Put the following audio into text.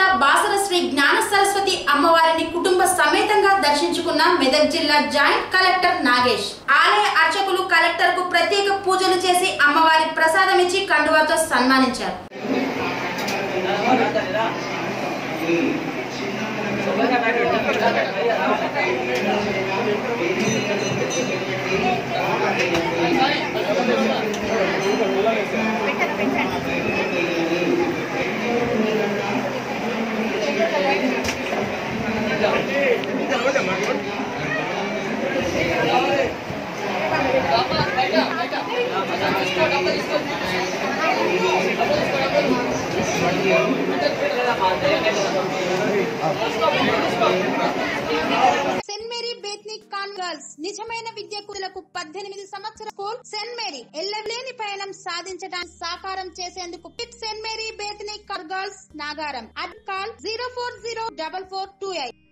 జిల్లా బాసర శ్రీ జ్ఞాన సరస్వతి అమ్మవారిని కుటుంబ సమేతంగా దర్శించుకున్న మెదక్ జిల్లా జాయింట్ కలెక్టర్ నాగేష్ ఆలయ అర్చకులు కలెక్టర్ కు ప్రత్యేక పూజలు చేసి అమ్మవారి ప్రసాదం ఇచ్చి కండువాతో సన్మానించారు సెంట్ మేరీ బేత్నిక్ కాన్ గర్ల్స్ నిజమైన విద్యార్థులకు పద్దెనిమిది సంవత్సరాల స్కూల్ సెంట్ మేరీ ఎల్లలేని పయనం సాధించడానికి సాకారం చేసేందుకు పిట్ సెంట్ మేరీ బేత్నిక్ కాన్ గర్ల్స్ నాగారం అడ్ call zero four zero double four two eight